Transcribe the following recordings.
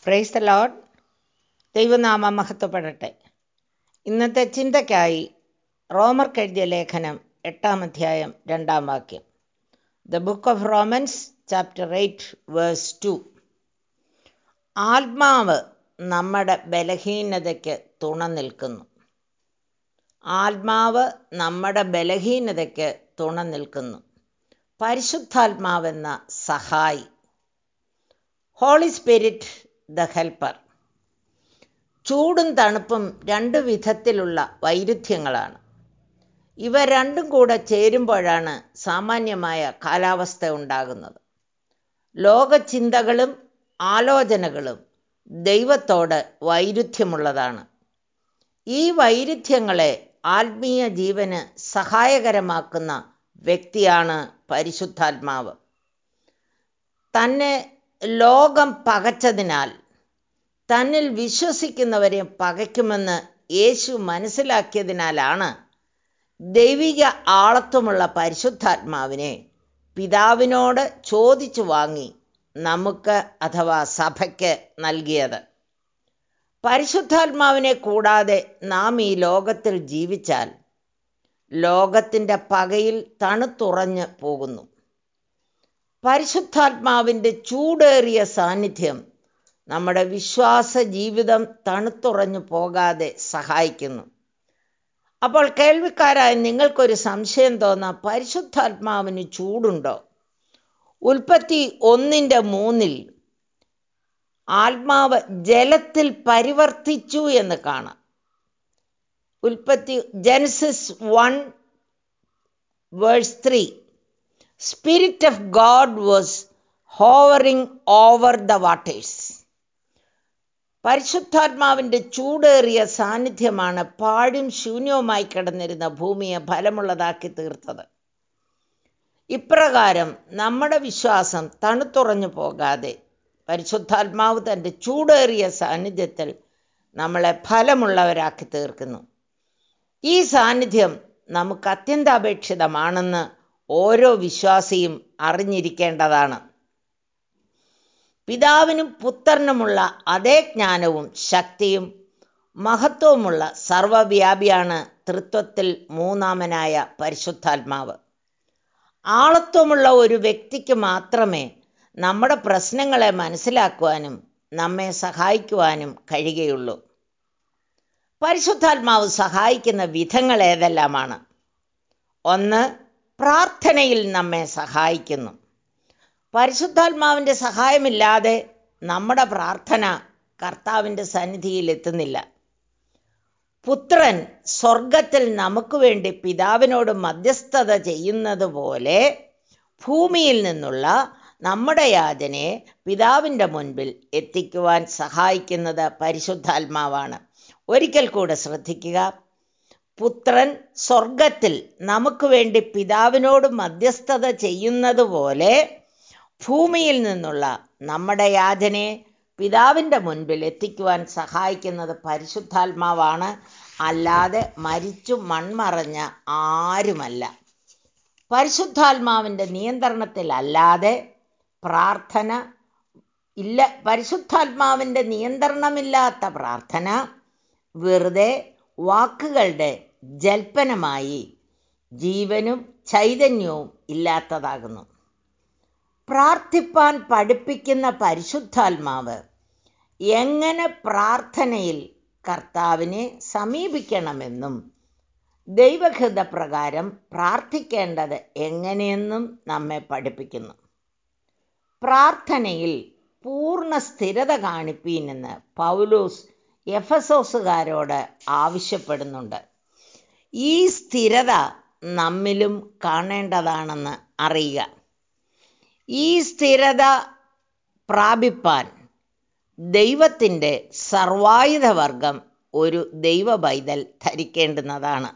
praise the load ദൈവനാമം മഹത്വപ്പെടട്ടെ ഇന്നത്തെ ചിന്തയ്ക്കായി റോമർ എഴുതിയ ലേഖനം എട്ടാം അധ്യായം രണ്ടാം വാക്യം the book of Romans chapter eight verse two ആത്മാവ് നമ്മുടെ ബലഹീനതയ്ക്ക് തുണ നിൽക്കുന്നു ആത്മാവ് നമ്മുടെ ബലഹീനതയ്ക്ക് തുണ നിൽക്കുന്നു പരിശുദ്ധാത്മാവെന്ന സഹായി ഹോളി സ്പിരിറ്റ് ദ ഹെൽപ്പർ ചൂടും തണുപ്പും രണ്ട് വിധത്തിലുള്ള വൈരുദ്ധ്യങ്ങളാണ് ഇവ രണ്ടും കൂടെ ചേരുമ്പോഴാണ് സാമാന്യമായ കാലാവസ്ഥ ഉണ്ടാകുന്നത് ലോകചിന്തകളും ആലോചനകളും ദൈവത്തോട് വൈരുദ്ധ്യമുള്ളതാണ് ഈ വൈരുദ്ധ്യങ്ങളെ ആത്മീയ ജീവന് സഹായകരമാക്കുന്ന വ്യക്തിയാണ് പരിശുദ്ധാത്മാവ് തന്നെ ലോകം പകച്ചതിനാൽ തന്നിൽ വിശ്വസിക്കുന്നവരെ പകയ്ക്കുമെന്ന് യേശു മനസ്സിലാക്കിയതിനാലാണ് ദൈവിക ആളത്വമുള്ള പരിശുദ്ധാത്മാവിനെ പിതാവിനോട് ചോദിച്ചു വാങ്ങി നമുക്ക് അഥവാ സഭയ്ക്ക് നൽകിയത് പരിശുദ്ധാത്മാവിനെ കൂടാതെ നാം ഈ ലോകത്തിൽ ജീവിച്ചാൽ ലോകത്തിൻ്റെ പകയിൽ തണുത്തുറഞ്ഞ് പോകുന്നു പരിശുദ്ധാത്മാവിൻ്റെ ചൂടേറിയ സാന്നിധ്യം നമ്മുടെ വിശ്വാസ ജീവിതം തണുത്തുറഞ്ഞു പോകാതെ സഹായിക്കുന്നു അപ്പോൾ കേൾവിക്കാരായ നിങ്ങൾക്കൊരു സംശയം തോന്നാം പരിശുദ്ധാത്മാവിന് ചൂടുണ്ടോ ഉൽപ്പത്തി ഒന്നിൻ്റെ മൂന്നിൽ ആത്മാവ് ജലത്തിൽ പരിവർത്തിച്ചു എന്ന് കാണാം ഉൽപ്പത്തി Genesis one verse three spirit of God was hovering over the waters പരിശുദ്ധാത്മാവിൻ്റെ ചൂടേറിയ സാന്നിധ്യമാണ് പാഴും ശൂന്യവുമായി കിടന്നിരുന്ന ഭൂമിയെ ഫലമുള്ളതാക്കി തീർത്തത് ഇപ്രകാരം നമ്മുടെ വിശ്വാസം തണുത്തുറഞ്ഞു പോകാതെ പരിശുദ്ധാത്മാവ് തൻ്റെ ചൂടേറിയ സാന്നിധ്യത്തിൽ നമ്മളെ ഫലമുള്ളവരാക്കി തീർക്കുന്നു ഈ സാന്നിധ്യം നമുക്ക് അത്യന്താപേക്ഷിതമാണെന്ന് ഓരോ വിശ്വാസിയും അറിഞ്ഞിരിക്കേണ്ടതാണ് പിതാവിനും പുത്രനുമുള്ള അതേ ജ്ഞാനവും ശക്തിയും മഹത്വവുമുള്ള സർവവ്യാപിയാണ് തൃത്വത്തിൽ മൂന്നാമനായ പരിശുദ്ധാത്മാവ് ആളത്വമുള്ള ഒരു വ്യക്തിക്ക് മാത്രമേ നമ്മുടെ പ്രശ്നങ്ങളെ മനസ്സിലാക്കുവാനും നമ്മെ സഹായിക്കുവാനും കഴിയുകയുള്ളൂ പരിശുദ്ധാത്മാവ് സഹായിക്കുന്ന വിധങ്ങൾ ഏതെല്ലാമാണ് ഒന്ന് പ്രാർത്ഥനയിൽ നമ്മെ സഹായിക്കുന്നു പരിശുദ്ധാത്മാവിൻ്റെ സഹായമില്ലാതെ നമ്മുടെ പ്രാർത്ഥന കർത്താവിൻ്റെ സന്നിധിയിൽ എത്തുന്നില്ല പുത്രൻ സ്വർഗത്തിൽ നമുക്ക് വേണ്ടി പിതാവിനോട് മധ്യസ്ഥത ചെയ്യുന്നത് പോലെ ഭൂമിയിൽ നിന്നുള്ള നമ്മുടെ യാചനയെ പിതാവിൻ്റെ മുൻപിൽ എത്തിക്കുവാൻ സഹായിക്കുന്നത് പരിശുദ്ധാത്മാവാണ് ഒരിക്കൽ കൂടെ ശ്രദ്ധിക്കുക പുത്രൻ സ്വർഗത്തിൽ നമുക്ക് വേണ്ടി പിതാവിനോട് മധ്യസ്ഥത ചെയ്യുന്നത് പോലെ ഭൂമിയിൽ നിന്നുള്ള നമ്മുടെ യാചനയെ പിതാവിൻ്റെ മുൻപിൽ എത്തിക്കുവാൻ സഹായിക്കുന്നത് പരിശുദ്ധാത്മാവാണ് അല്ലാതെ മരിച്ചു മൺമറഞ്ഞ ആരുമല്ല പരിശുദ്ധാത്മാവിൻ്റെ നിയന്ത്രണത്തിലല്ലാതെ പ്രാർത്ഥന ഇല്ല പരിശുദ്ധാത്മാവിൻ്റെ നിയന്ത്രണമില്ലാത്ത പ്രാർത്ഥന വെറുതെ വാക്കുകളുടെ ജൽപ്പനമായി ജീവനും ചൈതന്യവും ഇല്ലാത്തതാകുന്നു പ്രാർത്ഥിപ്പാൻ പഠിപ്പിക്കുന്ന പരിശുദ്ധാത്മാവ് എങ്ങനെ പ്രാർത്ഥനയിൽ കർത്താവിനെ സമീപിക്കണമെന്നും ദൈവഹിത പ്രകാരം പ്രാർത്ഥിക്കേണ്ടത് എങ്ങനെയെന്നും നമ്മെ പഠിപ്പിക്കുന്നു പ്രാർത്ഥനയിൽ പൂർണ്ണ സ്ഥിരത കാണിപ്പീനെന്ന് പൗലൂസ് എഫസോസുകാരോട് ആവശ്യപ്പെടുന്നുണ്ട് ഈ സ്ഥിരത നമ്മിലും കാണേണ്ടതാണെന്ന് അറിയുക ഈ സ്ഥിരത പ്രാപിപ്പാൻ ദൈവത്തിൻ്റെ സർവായുധവർഗം ഒരു ദൈവ ബൈതൽ ധരിക്കേണ്ടുന്നതാണ്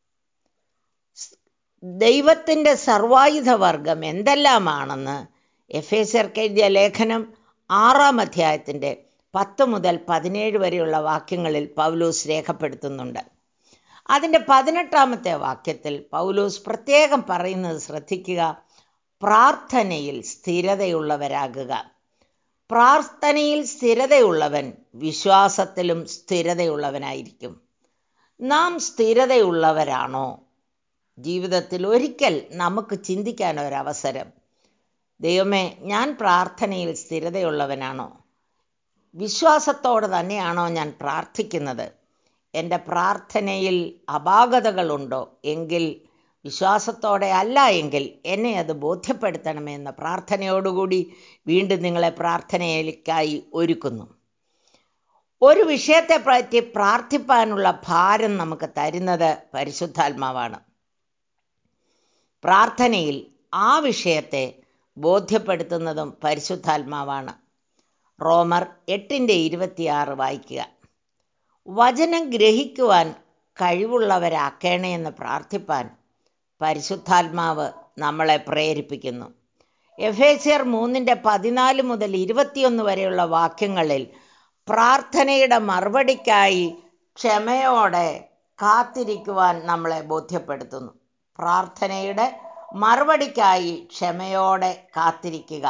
ദൈവത്തിൻ്റെ സർവായുധവർഗം എന്തെല്ലാമാണെന്ന് എഫ് എസ് എഴുതിയ ലേഖനം ആറാം അധ്യായത്തിൻ്റെ പത്ത് മുതൽ പതിനേഴ് വരെയുള്ള വാക്യങ്ങളിൽ പൗലൂസ് രേഖപ്പെടുത്തുന്നുണ്ട് അതിൻ്റെ പതിനെട്ടാമത്തെ വാക്യത്തിൽ പൗലൂസ് പ്രത്യേകം പറയുന്നത് ശ്രദ്ധിക്കുക പ്രാർത്ഥനയിൽ സ്ഥിരതയുള്ളവരാകുക പ്രാർത്ഥനയിൽ സ്ഥിരതയുള്ളവൻ വിശ്വാസത്തിലും സ്ഥിരതയുള്ളവനായിരിക്കും നാം സ്ഥിരതയുള്ളവരാണോ ജീവിതത്തിൽ ഒരിക്കൽ നമുക്ക് ചിന്തിക്കാൻ ഒരവസരം ദൈവമേ ഞാൻ പ്രാർത്ഥനയിൽ സ്ഥിരതയുള്ളവനാണോ വിശ്വാസത്തോടെ തന്നെയാണോ ഞാൻ പ്രാർത്ഥിക്കുന്നത് എൻ്റെ പ്രാർത്ഥനയിൽ അപാകതകളുണ്ടോ എങ്കിൽ വിശ്വാസത്തോടെ അല്ല എങ്കിൽ എന്നെ അത് ബോധ്യപ്പെടുത്തണമെന്ന പ്രാർത്ഥനയോടുകൂടി വീണ്ടും നിങ്ങളെ പ്രാർത്ഥനയിലേക്കായി ഒരുക്കുന്നു ഒരു വിഷയത്തെ പറ്റി പ്രാർത്ഥിപ്പാനുള്ള ഭാരം നമുക്ക് തരുന്നത് പരിശുദ്ധാത്മാവാണ് പ്രാർത്ഥനയിൽ ആ വിഷയത്തെ ബോധ്യപ്പെടുത്തുന്നതും പരിശുദ്ധാത്മാവാണ് റോമർ എട്ടിൻ്റെ ഇരുപത്തിയാറ് വായിക്കുക വചനം ഗ്രഹിക്കുവാൻ കഴിവുള്ളവരാക്കേണേ എന്ന് പ്രാർത്ഥിപ്പാൻ പരിശുദ്ധാത്മാവ് നമ്മളെ പ്രേരിപ്പിക്കുന്നു എഫേസിയർ മൂന്നിൻ്റെ പതിനാല് മുതൽ ഇരുപത്തിയൊന്ന് വരെയുള്ള വാക്യങ്ങളിൽ പ്രാർത്ഥനയുടെ മറുപടിക്കായി ക്ഷമയോടെ കാത്തിരിക്കുവാൻ നമ്മളെ ബോധ്യപ്പെടുത്തുന്നു പ്രാർത്ഥനയുടെ മറുപടിക്കായി ക്ഷമയോടെ കാത്തിരിക്കുക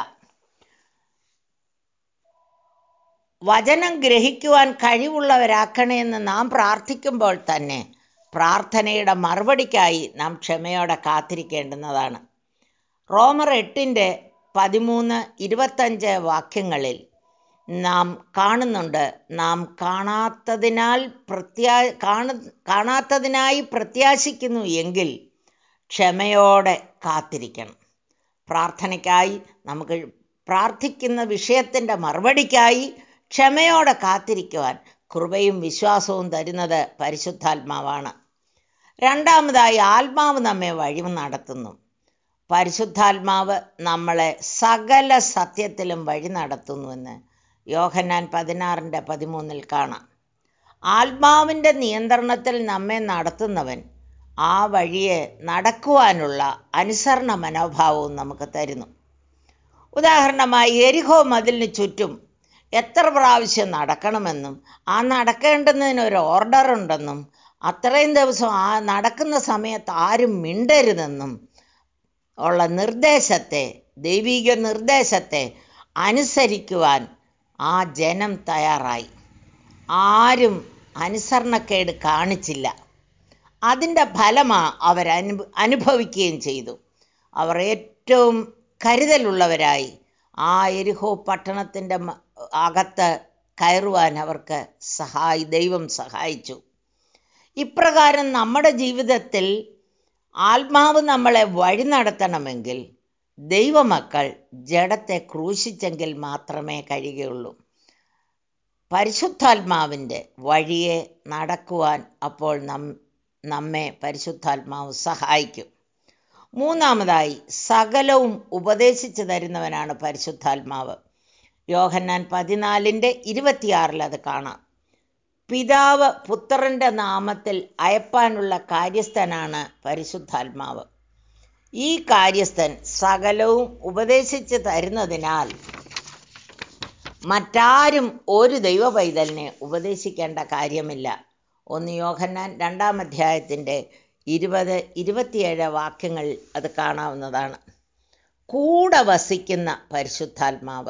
വചനം ഗ്രഹിക്കുവാൻ കഴിവുള്ളവരാക്കണമെന്ന് നാം പ്രാർത്ഥിക്കുമ്പോൾ തന്നെ പ്രാർത്ഥനയുടെ മറുപടിക്കായി നാം ക്ഷമയോടെ കാത്തിരിക്കേണ്ടുന്നതാണ് റോമർ എട്ടിൻ്റെ പതിമൂന്ന് ഇരുപത്തഞ്ച് വാക്യങ്ങളിൽ നാം കാണുന്നുണ്ട് നാം കാണാത്തതിനാൽ പ്രത്യാ കാണു കാണാത്തതിനായി പ്രത്യാശിക്കുന്നു എങ്കിൽ ക്ഷമയോടെ കാത്തിരിക്കണം പ്രാർത്ഥനയ്ക്കായി നമുക്ക് പ്രാർത്ഥിക്കുന്ന വിഷയത്തിൻ്റെ മറുപടിക്കായി ക്ഷമയോടെ കാത്തിരിക്കുവാൻ കൃപയും വിശ്വാസവും തരുന്നത് പരിശുദ്ധാത്മാവാണ് രണ്ടാമതായി ആത്മാവ് നമ്മെ വഴി നടത്തുന്നു പരിശുദ്ധാത്മാവ് നമ്മളെ സകല സത്യത്തിലും വഴി നടത്തുന്നുവെന്ന് യോഹന്നാൻ പതിനാറിൻ്റെ പതിമൂന്നിൽ കാണാം ആത്മാവിൻ്റെ നിയന്ത്രണത്തിൽ നമ്മെ നടത്തുന്നവൻ ആ വഴിയെ നടക്കുവാനുള്ള അനുസരണ മനോഭാവവും നമുക്ക് തരുന്നു ഉദാഹരണമായി എരിഹോ മതിലിന് ചുറ്റും എത്ര പ്രാവശ്യം നടക്കണമെന്നും ആ നടക്കേണ്ടുന്നതിന് ഒരു ഓർഡർ ഉണ്ടെന്നും അത്രയും ദിവസം ആ നടക്കുന്ന സമയത്ത് ആരും മിണ്ടരുതെന്നും ഉള്ള നിർദ്ദേശത്തെ ദൈവിക നിർദ്ദേശത്തെ അനുസരിക്കുവാൻ ആ ജനം തയ്യാറായി ആരും അനുസരണക്കേട് കാണിച്ചില്ല അതിൻ്റെ ഫലമാ അവർ അനു അനുഭവിക്കുകയും ചെയ്തു അവർ ഏറ്റവും കരുതലുള്ളവരായി ആ എരിഹോ പട്ടണത്തിൻ്റെ അകത്ത് കയറുവാൻ അവർക്ക് സഹായി ദൈവം സഹായിച്ചു ഇപ്രകാരം നമ്മുടെ ജീവിതത്തിൽ ആത്മാവ് നമ്മളെ വഴി നടത്തണമെങ്കിൽ ദൈവമക്കൾ ജഡത്തെ ക്രൂശിച്ചെങ്കിൽ മാത്രമേ കഴിയുകയുള്ളൂ പരിശുദ്ധാത്മാവിൻ്റെ വഴിയെ നടക്കുവാൻ അപ്പോൾ നം നമ്മെ പരിശുദ്ധാത്മാവ് സഹായിക്കും മൂന്നാമതായി സകലവും ഉപദേശിച്ചു തരുന്നവനാണ് പരിശുദ്ധാത്മാവ് യോഹന്നാൻ പതിനാലിൻ്റെ ഇരുപത്തിയാറിൽ അത് കാണാം പിതാവ് പുത്രൻ്റെ നാമത്തിൽ അയപ്പാനുള്ള കാര്യസ്ഥനാണ് പരിശുദ്ധാത്മാവ് ഈ കാര്യസ്ഥൻ സകലവും ഉപദേശിച്ച് തരുന്നതിനാൽ മറ്റാരും ഒരു ദൈവ പൈതലിനെ ഉപദേശിക്കേണ്ട കാര്യമില്ല ഒന്ന് യോഹന്നാൻ രണ്ടാം അധ്യായത്തിൻ്റെ ഇരുപത് ഇരുപത്തിയേഴ് വാക്യങ്ങൾ അത് കാണാവുന്നതാണ് കൂടെ വസിക്കുന്ന പരിശുദ്ധാത്മാവ്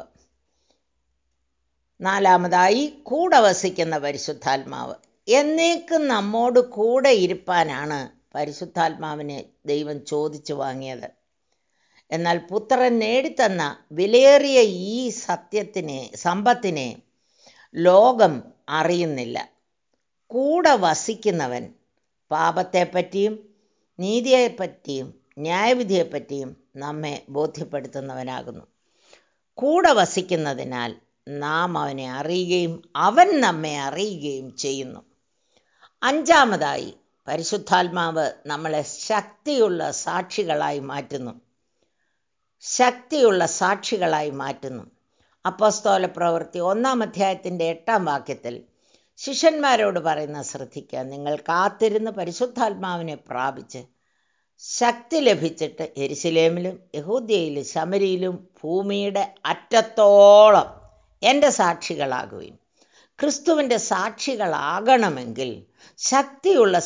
നാലാമതായി കൂടെ വസിക്കുന്ന പരിശുദ്ധാത്മാവ് എന്നേക്കും നമ്മോട് കൂടെ ഇരുപ്പാനാണ് പരിശുദ്ധാത്മാവിനെ ദൈവം ചോദിച്ചു വാങ്ങിയത് എന്നാൽ പുത്രൻ നേടിത്തന്ന വിലയേറിയ ഈ സത്യത്തിനെ സമ്പത്തിനെ ലോകം അറിയുന്നില്ല കൂടെ വസിക്കുന്നവൻ പാപത്തെപ്പറ്റിയും നീതിയെപ്പറ്റിയും ന്യായവിധിയെപ്പറ്റിയും നമ്മെ ബോധ്യപ്പെടുത്തുന്നവനാകുന്നു കൂടെ വസിക്കുന്നതിനാൽ നാം അവനെ അറിയുകയും അവൻ നമ്മെ അറിയുകയും ചെയ്യുന്നു അഞ്ചാമതായി പരിശുദ്ധാത്മാവ് നമ്മളെ ശക്തിയുള്ള സാക്ഷികളായി മാറ്റുന്നു ശക്തിയുള്ള സാക്ഷികളായി മാറ്റുന്നു അപ്പോസ്തോല പ്രവൃത്തി ഒന്നാം അധ്യായത്തിൻ്റെ എട്ടാം വാക്യത്തിൽ ശിഷ്യന്മാരോട് പറയുന്ന ശ്രദ്ധിക്കുക നിങ്ങൾ കാത്തിരുന്ന് പരിശുദ്ധാത്മാവിനെ പ്രാപിച്ച് ശക്തി ലഭിച്ചിട്ട് എരിശിലേമിലും യഹൂദ്യയിലും ശമരിയിലും ഭൂമിയുടെ അറ്റത്തോളം എൻ്റെ സാക്ഷികളാകുകയും ക്രിസ്തുവിൻ്റെ സാക്ഷികളാകണമെങ്കിൽ ശക്തിയുള്ള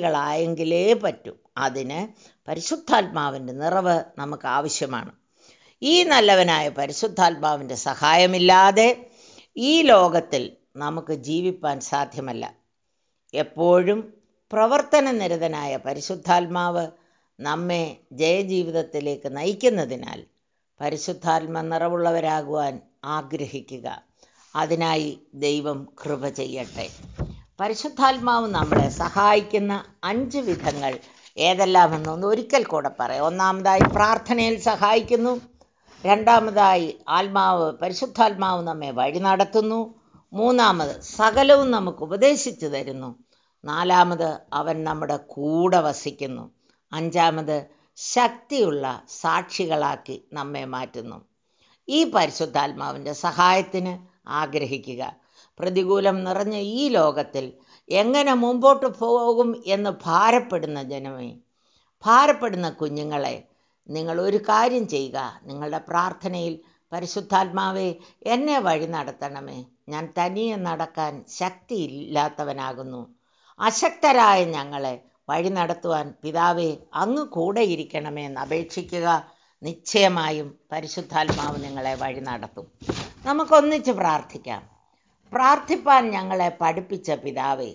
സാക്ഷികളായെങ്കിലേ പറ്റൂ അതിന് പരിശുദ്ധാത്മാവിൻ്റെ നിറവ് നമുക്ക് ആവശ്യമാണ് ഈ നല്ലവനായ പരിശുദ്ധാത്മാവിൻ്റെ സഹായമില്ലാതെ ഈ ലോകത്തിൽ നമുക്ക് ജീവിപ്പാൻ സാധ്യമല്ല എപ്പോഴും പ്രവർത്തന നിരതനായ പരിശുദ്ധാത്മാവ് നമ്മെ ജയജീവിതത്തിലേക്ക് നയിക്കുന്നതിനാൽ പരിശുദ്ധാത്മ നിറവുള്ളവരാകുവാൻ ആഗ്രഹിക്കുക അതിനായി ദൈവം കൃപ ചെയ്യട്ടെ പരിശുദ്ധാത്മാവ് നമ്മളെ സഹായിക്കുന്ന അഞ്ച് വിധങ്ങൾ ഏതെല്ലാമെന്നൊന്ന് ഒരിക്കൽ കൂടെ പറയാം ഒന്നാമതായി പ്രാർത്ഥനയിൽ സഹായിക്കുന്നു രണ്ടാമതായി ആത്മാവ് പരിശുദ്ധാത്മാവ് നമ്മെ വഴി നടത്തുന്നു മൂന്നാമത് സകലവും നമുക്ക് ഉപദേശിച്ചു തരുന്നു നാലാമത് അവൻ നമ്മുടെ കൂടെ വസിക്കുന്നു അഞ്ചാമത് ശക്തിയുള്ള സാക്ഷികളാക്കി നമ്മെ മാറ്റുന്നു ഈ പരിശുദ്ധാത്മാവിൻ്റെ സഹായത്തിന് ആഗ്രഹിക്കുക പ്രതികൂലം നിറഞ്ഞ ഈ ലോകത്തിൽ എങ്ങനെ മുമ്പോട്ട് പോകും എന്ന് ഭാരപ്പെടുന്ന ജനമേ ഭാരപ്പെടുന്ന കുഞ്ഞുങ്ങളെ നിങ്ങൾ ഒരു കാര്യം ചെയ്യുക നിങ്ങളുടെ പ്രാർത്ഥനയിൽ പരിശുദ്ധാത്മാവെ എന്നെ വഴി നടത്തണമേ ഞാൻ തനിയെ നടക്കാൻ ശക്തിയില്ലാത്തവനാകുന്നു അശക്തരായ ഞങ്ങളെ വഴി നടത്തുവാൻ പിതാവെ അങ്ങ് കൂടെ ഇരിക്കണമേ എന്ന് അപേക്ഷിക്കുക നിശ്ചയമായും പരിശുദ്ധാത്മാവ് നിങ്ങളെ വഴി നടത്തും നമുക്കൊന്നിച്ച് പ്രാർത്ഥിക്കാം പ്രാർത്ഥിപ്പാൻ ഞങ്ങളെ പഠിപ്പിച്ച പിതാവേ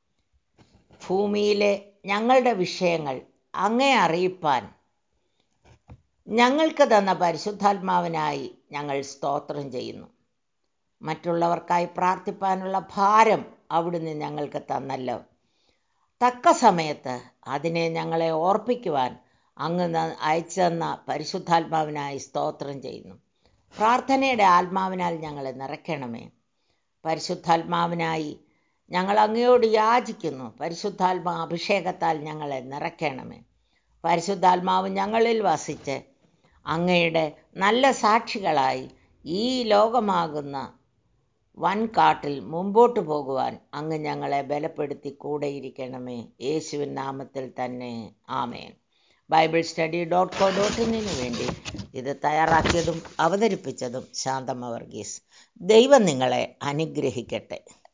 ഭൂമിയിലെ ഞങ്ങളുടെ വിഷയങ്ങൾ അങ്ങേ അറിയിപ്പാൻ ഞങ്ങൾക്ക് തന്ന പരിശുദ്ധാത്മാവിനായി ഞങ്ങൾ സ്തോത്രം ചെയ്യുന്നു മറ്റുള്ളവർക്കായി പ്രാർത്ഥിപ്പാനുള്ള ഭാരം അവിടുന്ന് ഞങ്ങൾക്ക് തന്നല്ലോ തക്ക സമയത്ത് അതിനെ ഞങ്ങളെ ഓർപ്പിക്കുവാൻ അങ്ങ് അയച്ചു തന്ന പരിശുദ്ധാത്മാവിനായി സ്തോത്രം ചെയ്യുന്നു പ്രാർത്ഥനയുടെ ആത്മാവിനാൽ ഞങ്ങളെ നിറയ്ക്കണമേ പരിശുദ്ധാത്മാവിനായി ഞങ്ങൾ അങ്ങയോട് യാചിക്കുന്നു പരിശുദ്ധാത്മാ അഭിഷേകത്താൽ ഞങ്ങളെ നിറയ്ക്കണമേ പരിശുദ്ധാത്മാവ് ഞങ്ങളിൽ വസിച്ച് അങ്ങയുടെ നല്ല സാക്ഷികളായി ഈ ലോകമാകുന്ന വൻകാട്ടിൽ മുമ്പോട്ട് പോകുവാൻ അങ്ങ് ഞങ്ങളെ ബലപ്പെടുത്തി കൂടെയിരിക്കണമേ യേശുവിൻ നാമത്തിൽ തന്നെ ആമേൻ Bible study dot co dot ഇന്നിനു വേണ്ടി ഇത് തയ്യാറാക്കിയതും അവതരിപ്പിച്ചതും ശാന്തമ്മ വർഗീസ് ദൈവം നിങ്ങളെ അനുഗ്രഹിക്കട്ടെ